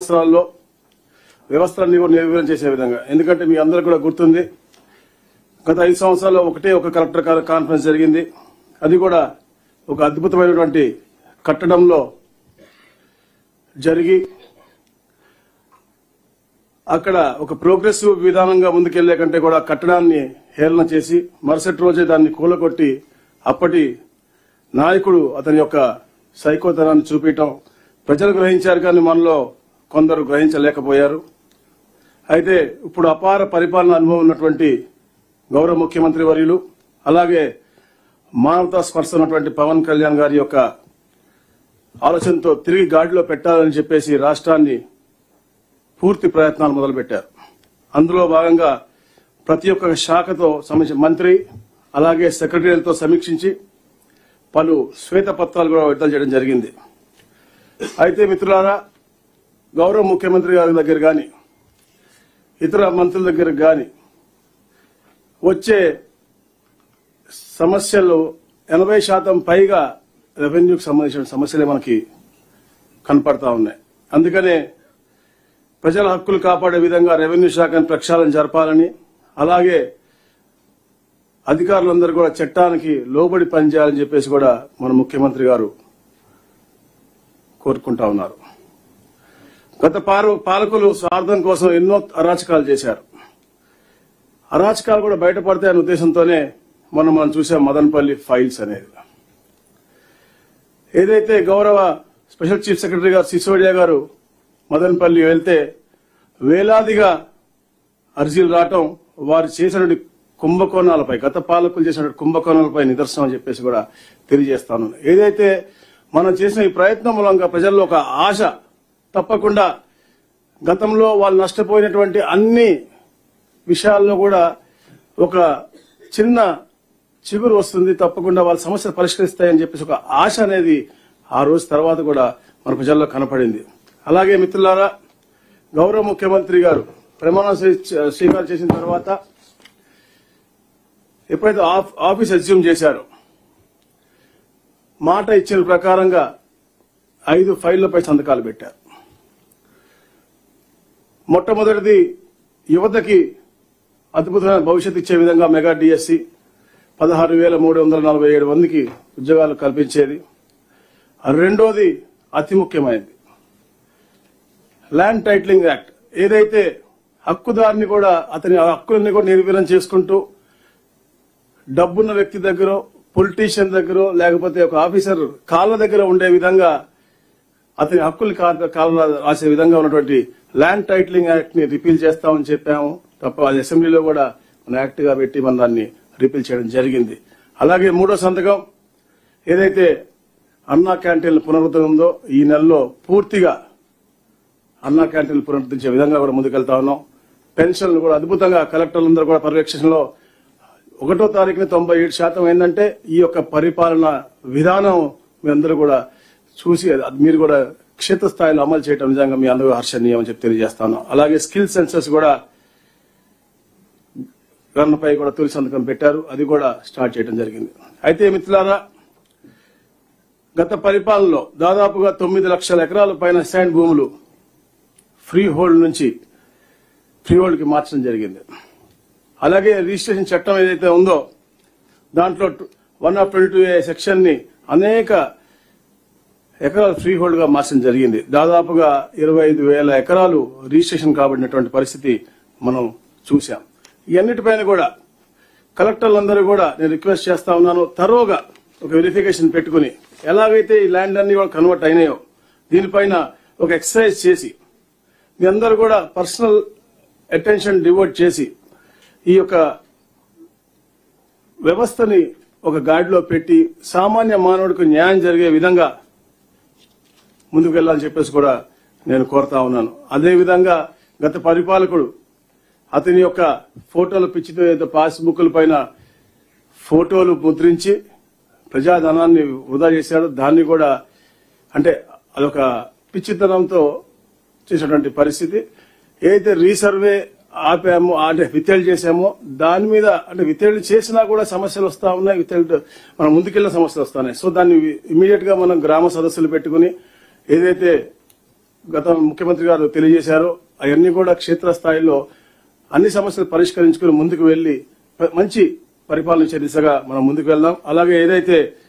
సంవత్సరాల్లో వ్యవస్థలన్నీ కూడా నిర్వీర్యం చేసే విధంగా ఎందుకంటే మీ అందరూ కూడా గుర్తుంది గత ఐదు సంవత్సరాల్లో ఒకటే ఒక కలెక్టర్ కా- కాన్ఫరెన్స్ జరిగింది అది కూడా ఒక అద్భుతమైనటువంటి కట్టడంలో జరిగి అక్కడ ఒక ప్రోగ్రెసివ్ విధానంగా ముందుకెళ్లే కంటే కూడా కట్టడాన్ని హేళన చేసి మరుసటి రోజే దాన్ని కూలగొట్టి అప్పటి నాయకుడు అతని యొక్క సైకోతనాన్ని చూపించటం ప్రజలు గ్రహించారు కానీ మనలో కొందరు గ్రహించలేకపోయారు అయితే ఇప్పుడు అపార పరిపాలన అనుభవం ఉన్నటువంటి గౌరవ ముఖ్యమంత్రి వర్యులు అలాగే మానవతా స్పర్శ ఉన్నటువంటి పవన్ కళ్యాణ్ గారి యొక్క ఆలోచనతో తిరిగి గాడిలో పెట్టాలని చెప్పేసి రాష్ట్రాన్ని పూర్తి ప్రయత్నాలు మొదలుపెట్టారు అందులో భాగంగా ప్రతి ఒక్క శాఖతో సంబంధించిన మంత్రి అలాగే సెక్రటరీలతో సమీక్షించి పలు శ్వేతపత్రాలు కూడా విడుదల చేయడం జరిగింది అయితే మిత్రులారా గౌరవ ముఖ్యమంత్రి గారి దగ్గర కానీ ఇతర మంత్రుల దగ్గర కానీ వచ్చే సమస్యలు ఎనభై శాతం పైగా రెవెన్యూకి సంబంధించిన సమస్యలే మనకి కనపడతా ఉన్నాయి అందుకనే ప్రజల హక్కులు కాపాడే విధంగా రెవెన్యూ శాఖను ప్రక్షాళన జరపాలని అలాగే అధికారులందరూ కూడా చట్టానికి లోబడి పనిచేయాలని చెప్పేసి కూడా మన ముఖ్యమంత్రి గారు కోరుకుంటా ఉన్నారు గత పారు- పాలకులు స్వార్థం కోసం ఎన్నో అరాచకాలు చేశారు అరాచకాలు కూడా బయటపడతాయనే ఉద్దేశంతోనే మనం మనం చూసాం మదనపల్లి ఫైల్స్ అనేది ఏదైతే గౌరవ స్పెషల్ చీఫ్ సెక్రటరీ గారు సిసోడియా గారు మదనపల్లి వెళ్తే వేలాదిగా అర్జీలు రావటం వారు చేసినటువంటి కుంభకోణాలపై గత పాలకులు చేసినటువంటి కుంభకోణాలపై నిదర్శనం అని చెప్పేసి కూడా తెలియజేస్తాను ఏదైతే మనం చేసిన ఈ ప్రయత్నం మూలంగా ప్రజల్లో ఒక ఆశ తప్పకుండా గతంలో వాళ్ళు నష్టపోయినటువంటి అన్ని విషయాల్లో కూడా ఒక చిన్న చిగురు వస్తుంది తప్పకుండా వాళ్ళ సమస్యలు పరిష్కరిస్తాయని చెప్పేసి ఒక ఆశ అనేది ఆ రోజు తర్వాత కూడా మన ప్రజల్లో కనపడింది అలాగే మిత్రులారా గౌరవ ముఖ్యమంత్రి గారు ప్రమాణ స్వీ- స్వీకారం చేసిన తర్వాత ఎప్పుడైతే ఆఫ్- ఆఫీస్ అజ్యూమ్ చేశారో మాట ఇచ్చిన ప్రకారంగా ఐదు ఫైళ్లపై సంతకాలు పెట్టారు మొట్టమొదటిది యువతకి అద్భుతమైన భవిష్యత్తు ఇచ్చే విధంగా మెగా డిఎస్సి పదహారు వేల మూడు వందల నలభై ఏడు మందికి ఉద్యోగాలు కల్పించేది రెండోది అతి ముఖ్యమైనది ల్యాండ్ టైటిలింగ్ యాక్ట్ ఏదైతే హక్కుదారుని కూడా అతని హక్కులన్నీ కూడా నిర్వీర్యం చేసుకుంటూ డబ్బున్న వ్యక్తి దగ్గర పొలిటీషియన్ దగ్గర లేకపోతే ఒక ఆఫీసర్ కాళ్ళ దగ్గర ఉండే విధంగా అతని హక్కులు కా- కాళ్ళ రాసే విధంగా ఉన్నటువంటి ల్యాండ్ టైటిలింగ్ యాక్ట్ ని రిపీల్ చేస్తామని చెప్పాము తప్ప అది అసెంబ్లీలో కూడా మన యాక్ట్ గా పెట్టి మన దాన్ని రిపీల్ చేయడం జరిగింది అలాగే మూడో సంతకం ఏదైతే అన్నా క్యాంటీన్ల పునరుద్ధరణ ఉందో ఈ నెలలో పూర్తిగా అన్నా క్యాంటీన్లు పునరుద్ధరించే విధంగా కూడా ముందుకెళ్తా ఉన్నాం పెన్షన్లు కూడా అద్భుతంగా కలెక్టర్లందరూ కూడా పర్యవేక్షణలో ఒకటో తారీఖున తొంభై ఏడు శాతం ఏంటంటే ఈ యొక్క పరిపాలన విధానం మీ అందరూ కూడా చూసి అది మీరు కూడా క్షేత్రస్థాయిలో అమలు చేయడం నిజంగా మీ అందరూ హర్షణీయం అని చెప్పి తెలియజేస్తాను అలాగే స్కిల్ సెన్సెస్ కూడా గణపై కూడా తొలి సంతకం పెట్టారు అది కూడా స్టార్ట్ చేయడం జరిగింది అయితే మిత్రులారా గత పరిపాలనలో దాదాపుగా తొమ్మిది లక్షల ఎకరాల పైన స్టాండ్ భూములు ఫ్రీ హోల్డ్ నుంచి ఫ్రీ హోల్డ్ కి మార్చడం జరిగింది అలాగే రిజిస్ట్రేషన్ చట్టం ఏదైతే ఉందో దాంట్లో one of twenty two A section ని అనేక ఎకరాలు ఫ్రీ హోల్డ్ గా మార్చడం జరిగింది దాదాపుగా ఇరవై ఐదు వేల ఎకరాలు రిజిస్ట్రేషన్ కాబడినటువంటి పరిస్థితి మనం చూశాం ఇవన్నిటిపైన కూడా కలెక్టర్లందరూ కూడా నేను రిక్వెస్ట్ చేస్తా ఉన్నాను తరోగా ఒక వెరిఫికేషన్ పెట్టుకుని ఎలాగైతే ఈ ల్యాండ్ అన్ని కూడా కన్వర్ట్ అయినాయో దీనిపైన ఒక ఎక్సర్సైజ్ చేసి మీ అందరూ కూడా పర్సనల్ అటెన్షన్ డివోట్ చేసి ఈ యొక్క వ్యవస్థని ఒక గాడిలో పెట్టి సామాన్య మానవుడికి న్యాయం జరిగే విధంగా ముందుకు వెళ్ళాలని చెప్పేసి కూడా నేను కోరుతా ఉన్నాను అదే విధంగా గత పరిపాలకుడు అతని యొక్క ఫోటోలు పిచ్చితో ఏదో పాస్బుక్ల పైన ఫోటోలు ముద్రించి ప్రజాధనాన్ని వృధా చేశాడు దాన్ని కూడా అంటే అదొక పిచ్చితనంతో చేసినటువంటి పరిస్థితి ఏదైతే రీసర్వే ఆపామో అంటే విత్తేళ్ళు చేసామో దాని మీద అంటే విత్తేళ్ళు చేసినా కూడా సమస్యలు వస్తా ఉన్నాయి విత్తేళ్ళు మనం ముందుకెళ్ళిన సమస్యలు వస్తున్నాయి సో దాన్ని ఇమీడియట్ గా మనం గ్రామ సదస్సులు పెట్టుకుని ఏదైతే గత ముఖ్యమంత్రి గారు తెలియజేశారో అవన్నీ కూడా క్షేత్రస్థాయిలో అన్ని సమస్యలు పరిష్కరించుకుని ముందుకు వెళ్లి ప- మంచి పరిపాలన ఇచ్చే దిశగా మనం ముందుకు వెళ్దాం అలాగే ఏదైతే